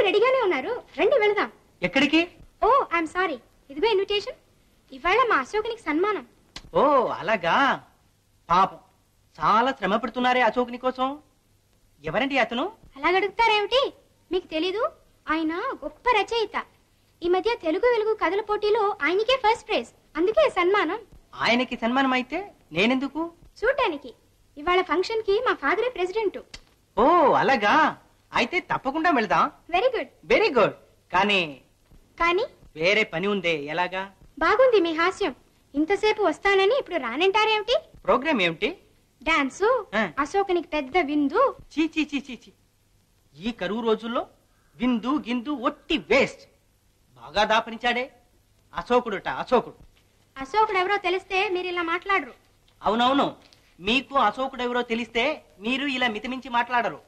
రెడీగానే ఉన్నారు రండి వెళదాం ఎక్కడికి ఓ ఐఎమ్ సారీ ఇదిగో ఇన్విటేషన్ ఇవాళ మా అశోకునికి సన్మానం ఓ అలాగా పాపం చాలా శ్రమ పడుతున్నారే అశోకుని కోసం ఎవరండి అతను అలాగడుగుతారేమిటి మీకు తెలీదు ఆయన గొప్ప రచయిత ఈ మధ్య తెలుగు వెలుగు కథల పోటీలో ఆయనకే ఫస్ట్ ప్రైజ్ అందుకే సన్మానం ఆయనకి సన్మానం అయితే నేనెందుకు చూడ్డానికి ఇవాళ ఫంక్షన్ కి మా ఫాదరే ప్రెసిడెంట్ ఓ అలాగా అయితే తప్పకుండా వెళదాం వెరీ గుడ్ వెరీ గుడ్ కానీ కానీ వేరే పని ఉందే ఎలాగా బాగుంది మీ హాస్యం ఇంతసేపు వస్తానని ఇప్పుడు రానంటారేమిటి ప్రోగ్రామ్ ఏమిటి డాన్సు ఆ. అశోకునికి పెద్ద విందు చీ చీ చీ చీ చీ ఈ కరువు రోజుల్లో విందు గిందు ఒట్టి వేస్ట్ బాగా దాపరించాడే అశోకుడుట అశోకుడు అశోకుడు ఎవరో తెలిస్తే మీరు ఇలా మాట్లాడరు అవునవును మీకు అశోకుడు ఎవరో తెలిస్తే మీరు ఇలా మితిమించి మాట్లాడరు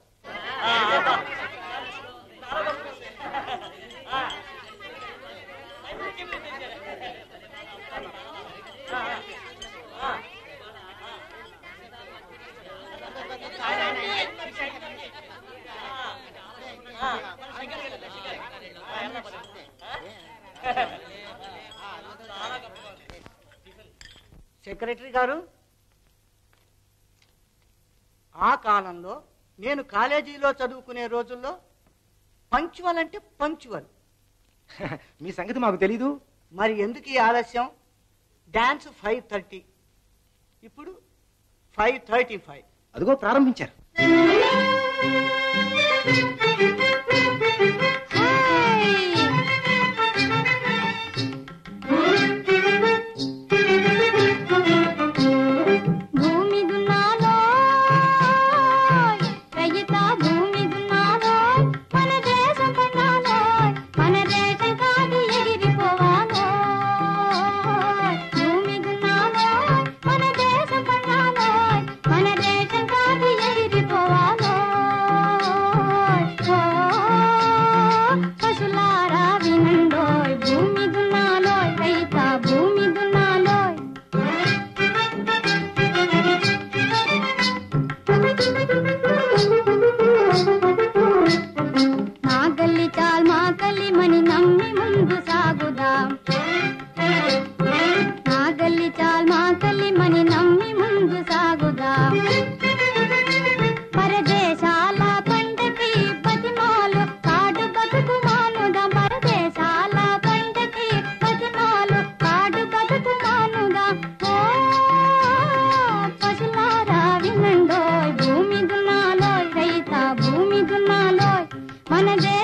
సెక్రటరీ గారు ఆ కాలంలో నేను కాలేజీలో చదువుకునే రోజుల్లో పంచువల్ అంటే పంచువల్ మీ సంగతి మాకు తెలీదు మరి ఎందుకు ఈ ఆలస్యం డాన్స్ ఫైవ్ థర్టీ ఇప్పుడు ఫైవ్ థర్టీ ఫైవ్ అదిగో ప్రారంభించారు భూమి దున్నాలో రయ్యత భూమి దున్నాలో మన దేశం పన్నాలో మన దేశం కాదు ఎగిరిపోవాలో భూమి దున్నాలో మన దేశం పన్నాలో మన దేశం కాదు ఎగిరిపోవాలో ఓ, పశులారా వినండోయ్ భూమి దున్నాలోయ్ రైత భూమి దున్నాలోయ్ నా గల్లి చాల్ మా గల్లి మని నమ్మి ముందు సాగుదాం నా గల్లి చాల్ మా గల్లి మని నమ్మి ముందు సాగుదాం పరదేశాల పంటకి బతిమాలు కాడు బతుకు మానుదాం పరదేశాల పంటకి బతిమాలు కాడు బతుకు మానుదాం ఓ పశులారా వినండోయ్ భూమి దున్నాలోయ్ రైత భూమి దున్నాలోయ్ మన దే